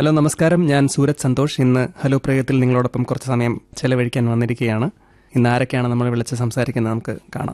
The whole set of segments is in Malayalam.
ഹലോ നമസ്കാരം ഞാൻ സൂരജ് സന്തോഷ് ഇന്ന് ഹലോ പ്രയോഗത്തിൽ നിങ്ങളോടൊപ്പം കുറച്ച് സമയം ചെലവഴിക്കാൻ വന്നിരിക്കുകയാണ് ഇന്ന് ആരൊക്കെയാണ് നമ്മൾ വിളിച്ച് സംസാരിക്കുന്നത് നമുക്ക് കാണാം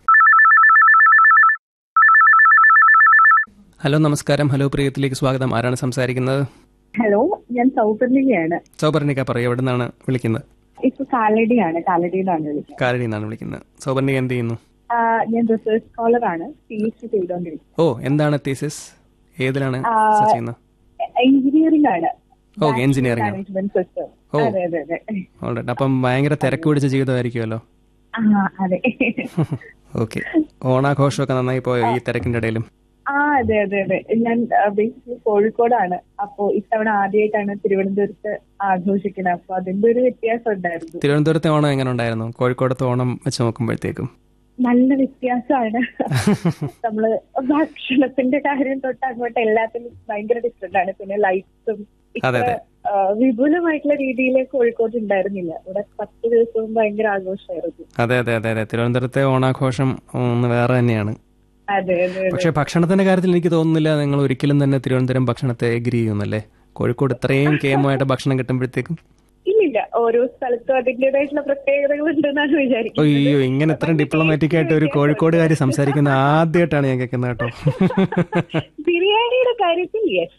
ഹലോ നമസ്കാരം ഹലോ പ്രിയത്തിലേക്ക് സ്വാഗതം ആരാണ് സംസാരിക്കുന്നത് ഹലോ ഞാൻ സൗപർണികയാണ് സൗപർണിക പറയൂ എവിടെ നിന്നാണ് വിളിക്കുന്നത് ഇപ്പൊ കാലടിയാണ് കാലടിയിലാണ് വിളിക്കുന്നത് കാലടി നിന്നാണ് വിളിക്കുന്നത് സൗപർണിക എന്ത് ചെയ്യുന്നു ആ, ഞാൻ റിസർച്ച് സ്കോളർ ആണ് പി എച്ച് ഡി ചെയ്തുകൊണ്ടിരിക്കുന്നത് ഓ എന്താണ് തീസിസ് ഏതിലാണ് ആ, research ചെയ്യുന്നത് എഞ്ചിനീയറിംഗ് ആണ് ഓ എഞ്ചിനീയറിംഗ് ആണ് മാനേജ്മെന്റ് സിസ്റ്റം ഓ. അതെ അതെ അതെ ഓൾറൈറ്റ് അപ്പം ഭയങ്കര തിരക്ക് പിടിച്ച ജീവിതമായിരിക്കുമല്ലോ ആ അതെ ഓക്കെ ഓണാഘോഷമൊക്കെ നന്നായി പോയോ ഈ തിരക്കിന്റെ ഇടയിലും ആ അതെ അതെ അതെ ഞാൻ ബേസിക്കലി കോഴിക്കോടാണ് അപ്പോ ഇത്തവണ ആദ്യമായിട്ടാണ് തിരുവനന്തപുരത്ത് ആഘോഷിക്കുന്നത് അപ്പൊ അതിന്റെ ഒരു വ്യത്യാസം ഉണ്ടായിരുന്നു തിരുവനന്തപുരത്തെ ഓണം എങ്ങനെ ഉണ്ടായിരുന്നു കോഴിക്കോടത്തെ ഓണം വെച്ച് നോക്കുമ്പോഴത്തേക്കും നല്ല വ്യത്യാസമാണ് നമ്മള് ഭക്ഷണത്തിന്റെ കാര്യം തൊട്ട് അങ്ങോട്ട് എല്ലാത്തിനും ഭയങ്കര ഡിഫറെന്റ് ആണ് പിന്നെ ലൈറ്റ്സും അതെ, അതെ. വിപുലമായിട്ടുള്ള രീതിയിൽ കോഴിക്കോട് ഉണ്ടായിരുന്നില്ല ഇവിടെ പത്ത് ദിവസവും ഭയങ്കര ആഘോഷമായിരുന്നു അതെ അതെ അതെ അതെ തിരുവനന്തപുരത്തെ ഓണാഘോഷം ഒന്ന് വേറെ തന്നെയാണ് അതെ അതെ അതെ പക്ഷെ ഭക്ഷണത്തിന്റെ കാര്യത്തിൽ എനിക്ക് തോന്നുന്നില്ല നിങ്ങൾ ഒരിക്കലും തന്നെ തിരുവനന്തപുരം ഭക്ഷണത്തെ എഗ്രി ചെയ്യുന്നല്ലേ കോഴിക്കോട് ഇത്രയും കേമമായിട്ട് ഭക്ഷണം കിട്ടുമ്പോഴത്തേക്കും ഇല്ലില്ല ഓരോ സ്ഥലത്തും അതിന്റേതായിട്ടുള്ള പ്രത്യേകതകൾ ഉണ്ടെന്നാണ് വിചാരിക്കുന്നത് അയ്യോ ഇങ്ങനെ ഇത്രയും ഡിപ്ലോമാറ്റിക് ആയിട്ട് ഒരു കോഴിക്കോടുകാരി സംസാരിക്കുന്ന ആദ്യമായിട്ടാണ് ഞാൻ കേൾക്കുന്നത് കേട്ടോ ബിരിയാണിയുടെ കാര്യത്തിൽ yes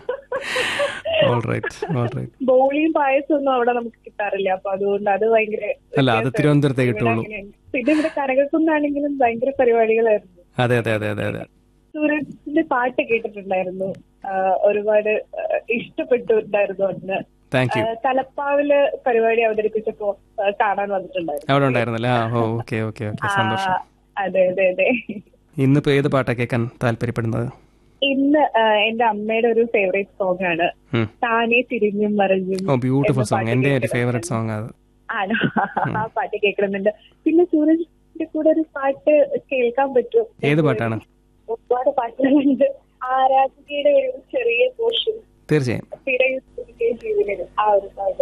all right all right ബോളിയും പായസം ഒന്നും അവിടെ നമുക്ക് കിട്ടാറില്ല അപ്പൊ അതുകൊണ്ട് അത് ഭയങ്കര അല്ല അത് വ്യത്യാസമാണ്. തിരുവനന്തപുരത്തെ ഇവിടെ കിട്ടുള്ളൂ അങ്ങനെയാണ്. പിന്നെ ഇവിടെ കനകക്കുന്നാണെങ്കിലും ഭയങ്കര പരിപാടികളായിരുന്നു അതെ അതെ അതെ അതെ അതെ സൂരജിന്റെ പാട്ട് കേട്ടിട്ടുണ്ടായിരുന്നു ആ, ഒരുപാട് ആ, ഇഷ്ടപ്പെട്ടിട്ടുണ്ടായിരുന്നു അന്ന് താങ്ക് യു ആ, തലപ്പാവില് പരിപാടി അവതരിപ്പിച്ചപ്പോ ആ, കാണാൻ വന്നിട്ടുണ്ടായിരുന്നു അവിടെ ഉണ്ടായിരുന്നല്ലേ ആ ഓ ഓക്കെ ഓക്കെ ഓക്കെ ആ, സന്തോഷം അതെ അതെ അതെ ഇന്നിപ്പോ ഏത് പാട്ടാ കേൾക്കാൻ താല്പര്യപ്പെടുന്നത് ഇന്ന് ആ, എന്റെ അമ്മയുടെ ഒരു ഫേവറേറ്റ് സോങ് ആണ് ഉം. താനെ തിരിഞ്ഞും മറിഞ്ഞും ഓ ബ്യൂട്ടിഫുൾ എന്ന സോങ് പാട്ട് എന്റെ ഒരു കേൾക്കണം. ഫേവറേറ്റ് സോങ് അത് ആണോ ആ പാട്ട് കേൾക്കണമെന്നുണ്ട് പിന്നെ സൂരജിന്റെ കൂടെ ഒരു പാട്ട് കേൾക്കാൻ പറ്റും ഏത് പാട്ടാണ് ഒരുപാട് പാട്ടുകളുണ്ട് ആരാധകയുടെ ഒരു ചെറിയ പോർഷൻ തീർച്ചയായും സ്ഥിര ആ ഒരു പാട്ട്